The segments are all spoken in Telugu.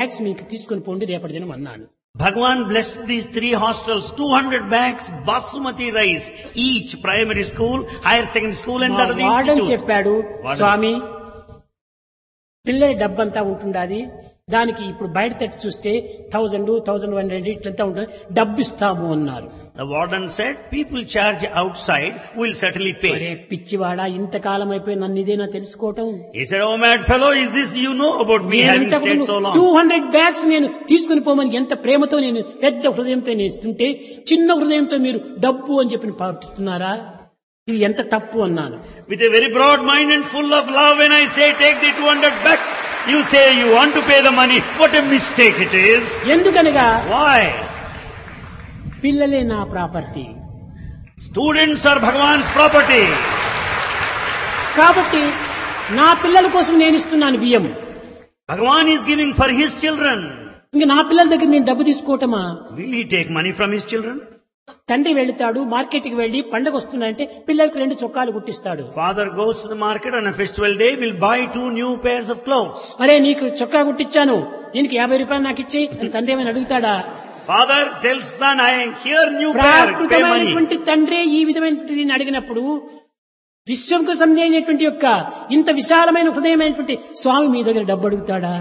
బ్యాగ్స్ మీకు తీసుకుని పోండి రేపటి దినం అన్నాను Bhagwan blessed these three hostels, 200 bags basmati rice, each primary school, higher secondary school and మా that of the warden institute. చెప్పాడు వార్డెన్. స్వామి పిల్లల డబ్బంతా ఉంటుండాది దానికి ఇప్పుడు బయట తట్టి చూస్తే థౌజండ్ థౌజండ్ వన్ హండ్రెడ్ ఇట్లంతా ఉంటుంది డబ్బు ఇస్తాము అన్నారు The warden said, people charge outside, we'll certainly అరే pay. పిచ్చివాడా ఇంతకాలం అయిపోయి నన్ను ఇదేనా తెలుసుకోవటం He said, oh mad fellow, is this you know about me having stayed so too long? Hundred bags నేను తీసుకుని పోమని ఎంత ప్రేమతో నేను పెద్ద హృదయంతో నేను ఇస్తుంటే చిన్న హృదయంతో మీరు డబ్బు అని చెప్పి పాటిస్తున్నారా ఇది ఎంత తప్పు అన్నాను With a very broad mind and full of love, when I say take the 200 bags, you say you want to pay the money. What a mistake it is. ఎందుకనగా Why? పిల్లలే నా property Students are Bhagwan's property. కాబట్టి నా పిల్లల కోసం నేను ఇస్తున్నాను బియ్యం Bhagwan is giving for his children. ఇంక నా పిల్లల దగ్గర నేను డబ్బు తీసుకోవటమా Will he take money from his children? తండ్రి వెళుతాడు మార్కెట్కి వెళ్లి పండగ వస్తున్నాయంటే పిల్లలకు రెండు చొక్కాలు కుట్టిస్తాడు Father goes to the market on a festival day, will buy two new pairs of clothes. అరే నీకు చొక్కా కుట్టించాను దీనికి యాభై రూపాయలు నాకు ఇచ్చేయి అని తండ్రి ఏమైనా అడుగుతాడా Father tells son, I am here new pair, pay money. ప్రాకృతమైనటువంటి తండ్రే ఈ విధమైనటువంటి అడిగినప్పుడు విశ్వంకు సంబంధించినటువంటి యొక్క ఇంత విశాలమైన హృదయమైనటువంటి స్వామి మీ దగ్గర డబ్బు అడుగుతాడా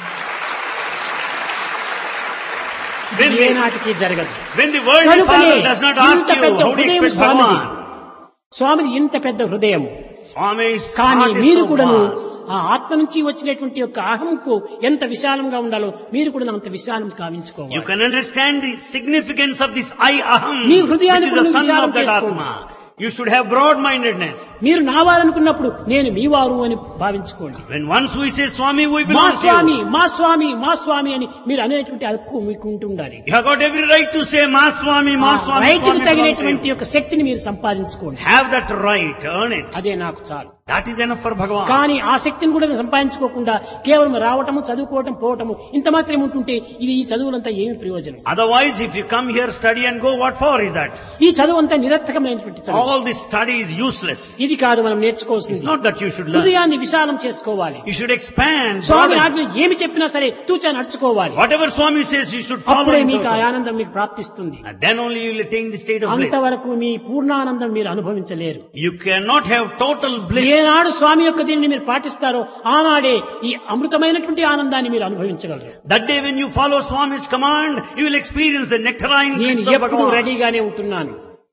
When ఇది ఏ the, నాటికి జరగదు when the worldly కనుకనే father does not ask ఇంత you, పెద్ద how do you హృదయం expect స్వామిది Bhagwan? స్వామిది ఇంత పెద్ద హృదయం Swami's కానీ heart is మీరు so కూడాను vast. ఆ ఆత్మ నుంచి వచ్చినటువంటి యొక్క అహంకు ఎంత విశాలంగా ఉండాలో మీరు కూడా అంత విశాలం You కావించుకోవాలి can understand the significance of this I aham, me which హృదయాన్ని is the కూడా son విశాలం of that చేసుకోండి. Atma. You should have broad-mindedness. మీరు నా వారనుకున్నప్పుడు నేను మీ వారు అని భావించుకోండి When once we say Swami, we మా belong to స్వామి you. మా స్వామి మా స్వామి అని మీరు అనేటువంటి హక్కు మీకు ఉంటుండాలి You have got every right to say Ma Swami, Ma Swami, రైతుకు Swami belong to తగినటువంటి you. యొక్క శక్తిని మీరు సంపాదించుకోండి Have that right, earn it. అదే నాకు చాలు That is enough for Bhagavan. కానీ ఆ శక్తిని కూడా సంపాదించుకోకుండా కేవలం రావటము చదువుకోవటం పోవటము ఇంత మాత్రమే ఉంటుంటే ఇది ఈ చదువులంతా ఏమి ప్రయోజనం Otherwise, if you come here, study and go, what for is that? ఈ చదువు అంతా నిరర్థకమైనటువంటి చదువు All this study is useless. ఇది కాదు మనం It's నేర్చుకోవాల్సింది not that you should learn. హృదయాన్ని విశాలం చేసుకోవాలి You should expand. Swamy broaden. ఆజ్ఞ ఏమి చెప్పినా సరే తూచా నడుచుకోవాలి Whatever Swami says, you should follow అప్పుడే it. మీకు ఆ totally. ఆనందం మీకు ప్రాప్తిస్తుంది And then only you will attain the state of bliss. అంతవరకు మీ పూర్ణానందం మీరు అనుభవించలేరు You cannot have total bliss. ఏనాడు స్వామి యొక్క దీనిని మీరు పాటిస్తారో ఆనాడే ఈ అమృతమైనటువంటి ఆనందాన్ని మీరు అనుభవించగలరు That day when you follow Swami's command, you will experience the nectarine నేను bliss of ఎప్పుడు Bhagavan. రెడీగానే ఉంటున్నాను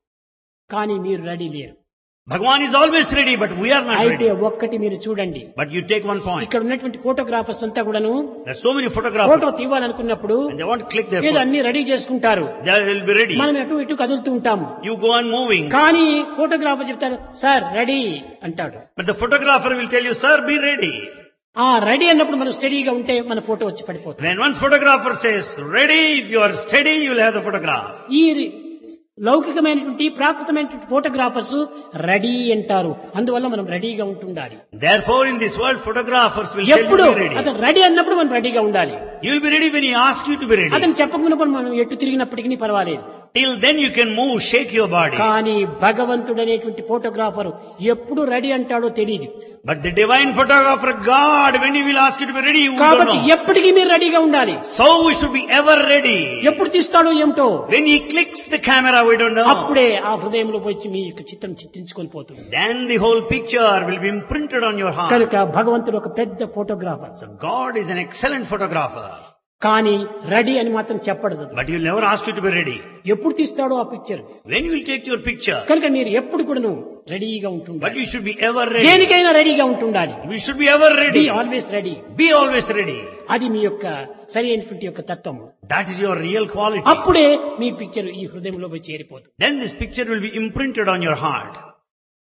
కానీ మీరు రెడీ లేరు Bhagavan is always ready, but we are not అయితే ready. ఒక్కటి మీరు చూడండి But you take one point. ఇక్కడ ఉన్నటువంటి ఫోటోగ్రాఫర్స్ అంతా కూడాను There are so many photographers photo తీయాలనుకున్నప్పుడు and they want to click their ఏదో photo. అన్ని రెడీ చేసుకుంటారు They will be ready. మనం అటు ఇటు కదులుతూ ఉంటాము You go on moving. కానీ ఫోటోగ్రాఫర్ చెప్తారు సార్ రెడీ అంటాడు But the photographer will tell you, sir, be ready. ఆ రెడీ అన్నప్పుడు మనం స్టడీగా ఉంటే మన ఫోటో వచ్చి పడిపోతుంది When once photographer says, ready, if you are steady, you will have the photograph. ఈ రి- లౌకికమైనటువంటి ప్రాకృతమైనటువంటి ఫోటోగ్రాఫర్స్ రెడీ అంటారు అందువల్ల మనం రెడీగా ఉంటుండాలి Therefore, in this world, photographers will tell you ఎప్పుడు to be ready. అతను రెడీ అన్నప్పుడు మనం రెడీగా ఉండాలి You will be ready when he asks you to be ready. అతను చెప్పకుండా మనం ఎటు తిరిగినప్పటికీ పర్వాలేదు Till then you can move, shake your body. కానీ భగవంతుడు అనేటువంటి ఫోటోగ్రాఫర్ ఎప్పుడు రెడీ అంటాడో తెలియదు But the divine photographer, God, when he will ask you to be ready, you don't కాబట్టి know. ఎప్పటికీ మీరు రెడీగా ఉండాలి So we should be ever ready. ఎప్పుడు తీస్తాడో ఏమిటో When he clicks the camera, we don't know. అప్పుడే ఆ హృదయంలో వచ్చి మీ యొక్క చిత్తం చిత్తించుకొని పోతుంది Then the whole picture will be imprinted on your heart. కనుక భగవంతుడు ఒక పెద్ద photographer So God is an excellent photographer. కానీ రెడీ అని మాత్రం చెప్పడదు But he'll never ask you to be ready. ఎప్పుడు తీస్తాడో ఆ picture When you will take your picture, కనుక మీరు ఎప్పుడు కూడాను రెడీగా but ఉంటుండాలి you should be ever ready. దేనికైనా రెడీగా ఉంటుండాలి We should be ever be ready. Always ready Be always ready. అది మీ యొక్క సరి అయినటువంటి యొక్క తత్వం That is your real quality. అప్పుడే మీ పిక్చర్ ఈ హృదయంలో పోయి చేరిపోతుంది Then this picture will be imprinted on your heart.